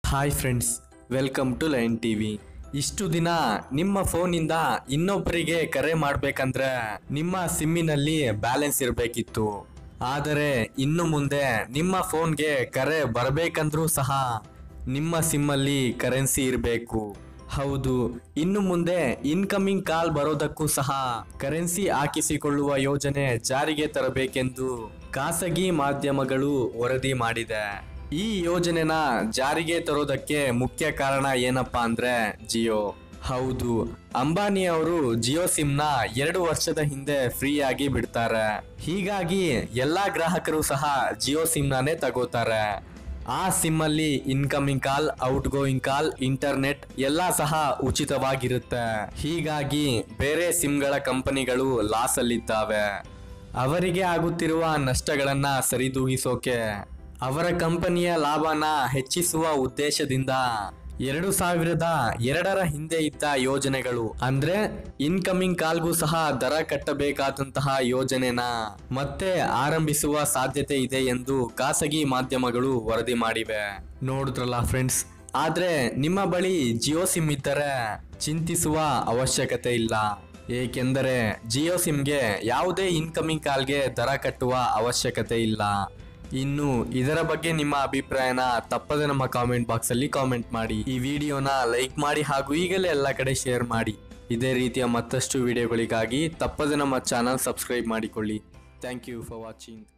hi friends welcome to line TV ಇಷ್ಟು ದಿನ ನಿಮ್ಮ ಫೋನಿಂದ ಇನ್ನೊಬ್ಬರಿಗೆ ಕರೆ ಮಾಡ್ಬೇಕಂದ್ರೆ ನಿಮ್ಮ ಸಿಮ್ಮಿನಲ್ಲಿ ಬ್ಯಾಲೆನ್ಸ್ ಇರಬೇಕಿತ್ತು ಆದರೆ ಇನ್ನು ಮುಂದೆ ನಿಮ್ಮ ಫೋನ್ಗೆ ಕರೆ ಬರಬೇಕಂದ್ರೂ ಸಹ ನಿಮ್ಮ ಸಿಮ್ಮಲ್ಲಿ ಕರೆನ್ಸಿ ಇರಬೇಕು ಹೌದು ಇನ್ನು ಮುಂದೆ ಇನ್ಕಮಿಂಗ್ ಕಾಲ್ ಬರೋದಕ್ಕೂ ಸಹ ಕರೆನ್ಸಿ ಹಾಕಿಸಿಕೊಳ್ಳುವ ಯೋಜನೆ ಜಾರಿಗೆ ತರಬೇಕೆಂದು ಖಾಸಗಿ ಮಾಧ್ಯಮಗಳು ವರದಿ ಮಾಡಿದೆ ಈ ಯೋಜನೆನ ಜಾರಿಗೆ ತರೋದಕ್ಕೆ ಮುಖ್ಯ ಕಾರಣ ಏನಪ್ಪಾ ಅಂದ್ರೆ ಜಿಯೋ ಹೌದು ಅಂಬಾನಿ ಅವರು ಜಿಯೋ ಸಿಮ್ನ ಎರಡು ವರ್ಷದ ಹಿಂದೆ ಫ್ರೀ ಆಗಿ ಬಿಡ್ತಾರೆ ಹೀಗಾಗಿ ಎಲ್ಲಾ ಗ್ರಾಹಕರು ಸಹ ಜಿಯೋ ಸಿಮ್ನಾನೇ ತಗೋತಾರೆ ಆ ಸಿಮ್ ಅಲ್ಲಿ incoming call outgoing call internet ಎಲ್ಲ ಸಹ ಉಚಿತವಾಗಿರುತ್ತೆ ಹೀಗಾಗಿ ಬೇರೆ ಸಿಮ್ಗಳ ಕಂಪನಿಗಳು ಲಾಸ್ ಅಲ್ಲಿದ್ದಾವೆ ಅವರಿಗೆ ಆಗುತ್ತಿರುವ ನಷ್ಟಗಳನ್ನ ಸರಿದೂಗಿಸೋಕೆ ಅವರ ಕಂಪನಿಯ ಲಾಭನ ಹೆಚ್ಚಿಸುವ ಉದ್ದೇಶದಿಂದ ಎರಡು ಸಾವಿರದ ಎರಡರ ಹಿಂದೆ ಇದ್ದ ಯೋಜನೆಗಳು ಅಂದ್ರೆ ಇನ್ಕಮಿಂಗ್ ಕಾಲ್ಗೂ ಸಹ ದರ ಕಟ್ಟಬೇಕಾದಂತಹ ಯೋಜನೆನ ಮತ್ತೆ ಆರಂಭಿಸುವ ಸಾಧ್ಯತೆ ಇದೆ ಎಂದು ಖಾಸಗಿ ಮಾಧ್ಯಮಗಳು ವರದಿ ಮಾಡಿವೆ ನೋಡಿದ್ರಲ್ಲ ಫ್ರೆಂಡ್ಸ್ ಆದ್ರೆ ನಿಮ್ಮ ಬಳಿ ಜಿಯೋ ಸಿಮ್ ಇದ್ದರೆ ಚಿಂತಿಸುವ ಅವಶ್ಯಕತೆ ಇಲ್ಲ ಏಕೆಂದರೆ ಜಿಯೋ ಸಿಮ್ಗೆ ಯಾವುದೇ ಇನ್ಕಮಿಂಗ್ ಕಾಲ್ಗೆ ದರ ಕಟ್ಟುವ ಅವಶ್ಯಕತೆ ಇಲ್ಲ ಇನ್ನು ಇದರ ಬಗ್ಗೆ ನಿಮ್ಮ ಅಭಿಪ್ರಾಯನ ತಪ್ಪದೆ ನಮ್ಮ ಕಾಮೆಂಟ್ ಬಾಕ್ಸ್ ಅಲ್ಲಿ ಕಾಮೆಂಟ್ ಮಾಡಿ ಈ ವಿಡಿಯೋನ ಲೈಕ್ ಮಾಡಿ ಹಾಗೂ ಈಗಲೇ ಎಲ್ಲ ಕಡೆ ಶೇರ್ ಮಾಡಿ ಇದೇ ರೀತಿಯ ಮತ್ತಷ್ಟು ವಿಡಿಯೋಗಳಿಗಾಗಿ ತಪ್ಪದೆ ನಮ್ಮ ಚಾನಲ್ ಸಬ್ಸ್ಕ್ರೈಬ್ ಮಾಡಿಕೊಳ್ಳಿ ಥ್ಯಾಂಕ್ ಯು ಫಾರ್ ವಾಚಿಂಗ್